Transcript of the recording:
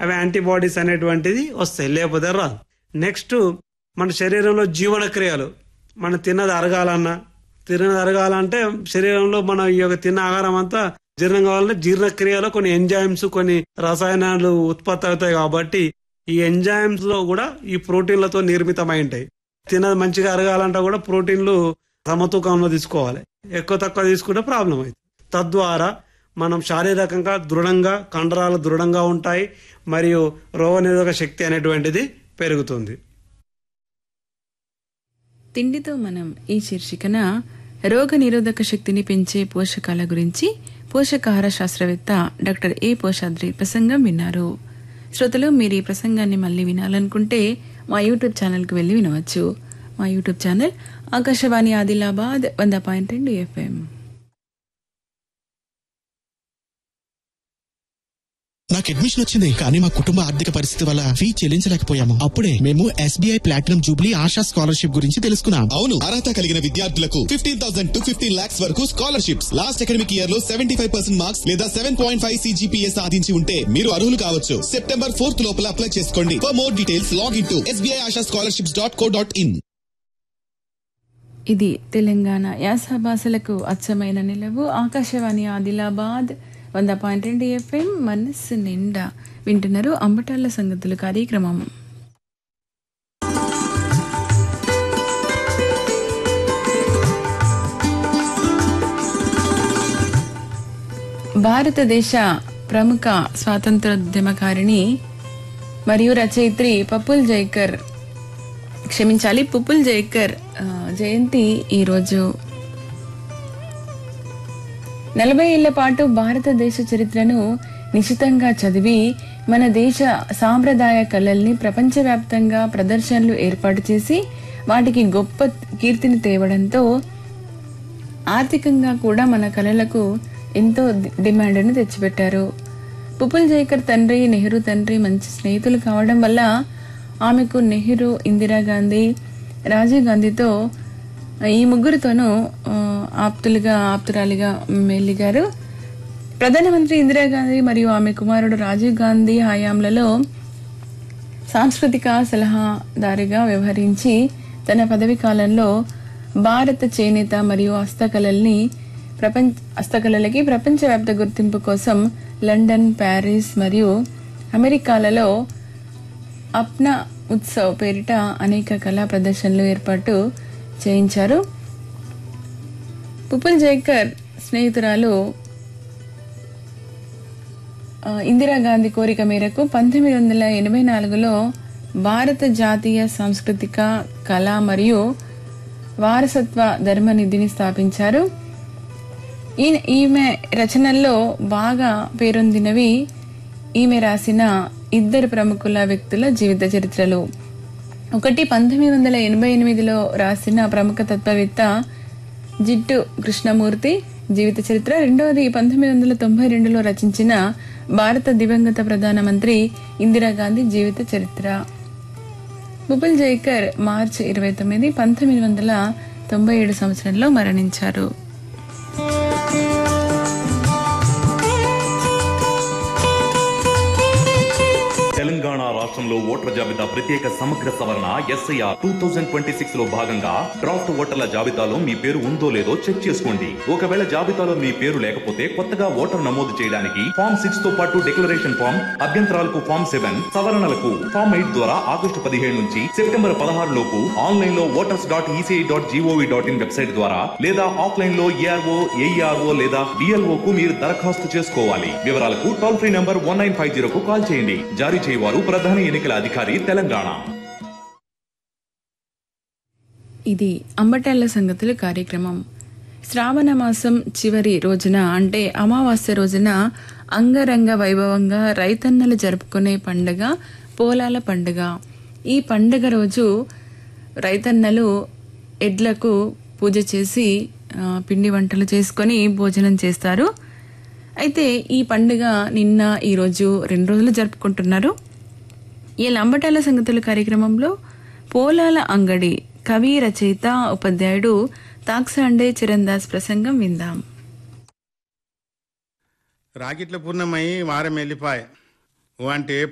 అవి యాంటీబాడీస్ అనేటువంటిది వస్తాయి లేకపోతే రాదు నెక్స్ట్ మన శరీరంలో జీవన క్రియలు మనం తిన్నది అరగాలన్నా తిన్నది అరగాలంటే శరీరంలో మన ఈ యొక్క తిన్న ఆహారం అంతా జీర్ణం కావాలంటే జీర్ణక్రియలో కొన్ని ఎంజైమ్స్ కొన్ని రసాయనాలు ఉత్పత్తి అవుతాయి కాబట్టి ఈ ఎంజైమ్స్ లో కూడా ఈ ప్రోటీన్లతో నిర్మితమై ఉంటాయి తిన్నది మంచిగా అరగాలంటే కూడా ప్రోటీన్లు సమతూకంలో తీసుకోవాలి ఎక్కువ తక్కువ తీసుకుంటే ప్రాబ్లం అవుతుంది తద్వారా మనం శారీరకంగా దృఢంగా కండరాలు దృఢంగా ఉంటాయి మరియు రోగనిరోధక శక్తి అనేటువంటిది పెరుగుతుంది తిండితో మనం ఈ శీర్షికన రోగ నిరోధక శక్తిని పెంచే పోషకాల గురించి పోషకాహార శాస్త్రవేత్త డాక్టర్ ఏ పోషాద్రి ప్రసంగం విన్నారు శ్రోతలు మీరు ఈ ప్రసంగాన్ని మళ్ళీ వినాలనుకుంటే మా యూట్యూబ్ ఛానల్కి వెళ్ళి వినవచ్చు మా యూట్యూబ్ ఛానల్ ఆకాశవాణి ఆదిలాబాద్ వంద పాయింట్ రెండు ఎఫ్ఎం నాకు అడ్మిషన్ వచ్చింది కానీ మా కుటుంబ ఆర్థిక పరిస్థితి వల్ల ఫీ చెల్లించలేకపోయాము అప్పుడే మేము SBI platinum jubilee Asha scholarship గురించి తెలుసుకున్నాం అవును అర్హత కలిగిన విద్యార్థులకు fifteen thousand to fifteen lakhs వరకు స్కాలర్షిప్స్ లాస్ట్ అకాడమిక్ ఇయర్ లో సెవెంటీ ఫైవ్ పర్సెంట్ మార్క్స్ లేదా సెవెన్ పాయింట్ ఫైవ్ సిజిపిఏ సాధించి ఉంటే మీరు అర్హులు కావచ్చు సెప్టెంబర్ ఫోర్త్ లోపల అప్లై చేసుకోండి for more details log in to SBI Asha scholarships dot co dot in ఇది తెలంగాణ యాస భాషలకు అచ్చమైన నిలవు ఆకాశవాణి ఆదిలాబాద్ వంద పాయింట్ రెండు ఎఫ్ఎం మనస్సు నిండా వింటున్నారు అంబటాళ్ళ సంగతులు కార్యక్రమం భారతదేశ ప్రముఖ స్వాతంత్రోద్యమకారిణి మరియు రచయిత్రి పప్పుల్ జైకర్ క్షమించాలి పుప్పుల్ జైకర్ ఆ, జయంతి ఈరోజు నలభై ఏళ్ల పాటు భారతదేశ చరిత్రను నిశితంగా చదివి మన దేశ సాంప్రదాయ కళల్ని ప్రపంచవ్యాప్తంగా ప్రదర్శనలు ఏర్పాటు చేసి వాటికి గొప్ప కీర్తిని తేవడంతో ఆర్థికంగా కూడా మన కళలకు ఎంతో డి- డిమాండ్ను తెచ్చిపెట్టారు పుపుల్ జైకర్ తండ్రి నెహ్రూ తండ్రి మంచి స్నేహితులు కావడం వల్ల ఆమెకు నెహ్రూ ఇందిరాగాంధీ రాజీవ్ గాంధీతో ఈ ముగ్గురితోనూ ఆ, ఆప్తులుగా ఆప్తురాలిగా మెల్లిగారు ప్రధానమంత్రి ఇందిరాగాంధీ మరియు ఆమె కుమారుడు రాజీవ్ గాంధీ హయాంలలో సాంస్కృతిక సలహాదారుగా వ్యవహరించి తన పదవి కాలంలో భారత చేనేత మరియు హస్తకళల్ని ప్రపంచ హస్తకళలకి ప్రపంచవ్యాప్త గుర్తింపు కోసం లండన్ ప్యారిస్ మరియు అమెరికాలలో అప్నా ఉత్సవ్ పేరిట అనేక కళా ప్రదర్శనలు ఏర్పాటు చేయించారు పుపుల్ జైకర్ స్నేహితురాలు ఆ, ఇందిరాగాంధీ కోరిక మేరకు పంతొమ్మిది వందల ఎనభై నాలుగులో భారత జాతీయ సాంస్కృతిక కళ మరియు వారసత్వ ధర్మనిధిని స్థాపించారు ఈయన ఈమె రచనల్లో బాగా పేరొందినవి ఈమె రాసిన ఇద్దరు ప్రముఖుల వ్యక్తుల జీవిత చరిత్రలు ఒకటి పంతొమ్మిది వందల ఎనభై ఎనిమిదిలో రాసిన ప్రముఖ తత్వవేత్త జిట్టు కృష్ణమూర్తి జీవిత చరిత్ర రెండవది పంతొమ్మిది వందల తొంభై రెండులో రచించిన భారత దివంగత ప్రధానమంత్రి ఇందిరాగాంధీ జీవిత చరిత్ర బుబుల్ జైకర్ మార్చి ఇరవై తొమ్మిది పంతొమ్మిది వందల తొంభై ఏడు సంవత్సరంలో మరణించారు తెలంగాణ రాష్ట్రంలో ఓటర్ల జాబితా ప్రత్యేక సమగ్ర సవరణ SIR two thousand twenty six లో భాగంగా డ్రాఫ్ట్ ఓటర్ల జాబితాలో మీ పేరు ఉందో లేదో చెక్ చేసుకోండి ఒకవేళ జాబితాలో మీ పేరు లేకపోతే కొత్తగా ఓటర్ నమోదు చేయడానికి ఫామ్ సిక్స్ తో పాటు డిక్లరేషన్ ఫామ్ అభ్యంతరాలకు ఫామ్ సెవెన్ సవరణలకు ఫామ్ ఎయిట్ ద్వారా ఆగస్టు పదిహేడు నుంచి సెప్టెంబర్ పదహారు లోపు ఆన్లైన్ లో voters dot ECI dot GOV dot in website ద్వారా లేదా ఆఫ్లైన్ లో ఏఆర్ఓ ఏఈఆర్ఓ లేదా డిఎల్ఓ కు మీరు దరఖాస్తు చేసుకోవాలి వివరాలకు toll free number one nine five zero కు కాల్ చేయండి జారీ చేయవారు ప్రధాన ఎన్నికల అధికారి తెలంగాణ ఇది అంబటాళ్ళ సంగతులు కార్యక్రమం శ్రావణ మాసం చివరి రోజున అంటే అమావాస్య రోజున అంగరంగ వైభవంగా రైతన్నలు జరుపుకునే పండుగ పోలాల పండుగ ఈ పండుగ రోజు రైతన్నలు ఎడ్లకు పూజ చేసి ఆ, పిండి వంటలు చేసుకొని భోజనం చేస్తారు అయితే ఈ పండుగ నిన్న ఈరోజు రెండు రోజులు జరుపుకుంటున్నారు ఈ లంబటాల సంగతుల కార్యక్రమంలో పోలాల అంగడి కవి రచయిత ఉపాధ్యాయుడు తాక్సాండే చిరందాస్ ప్రసంగం విందాం రాకెట్ల పూర్ణమై వారం వెళ్ళిపాయ ఓ అంటే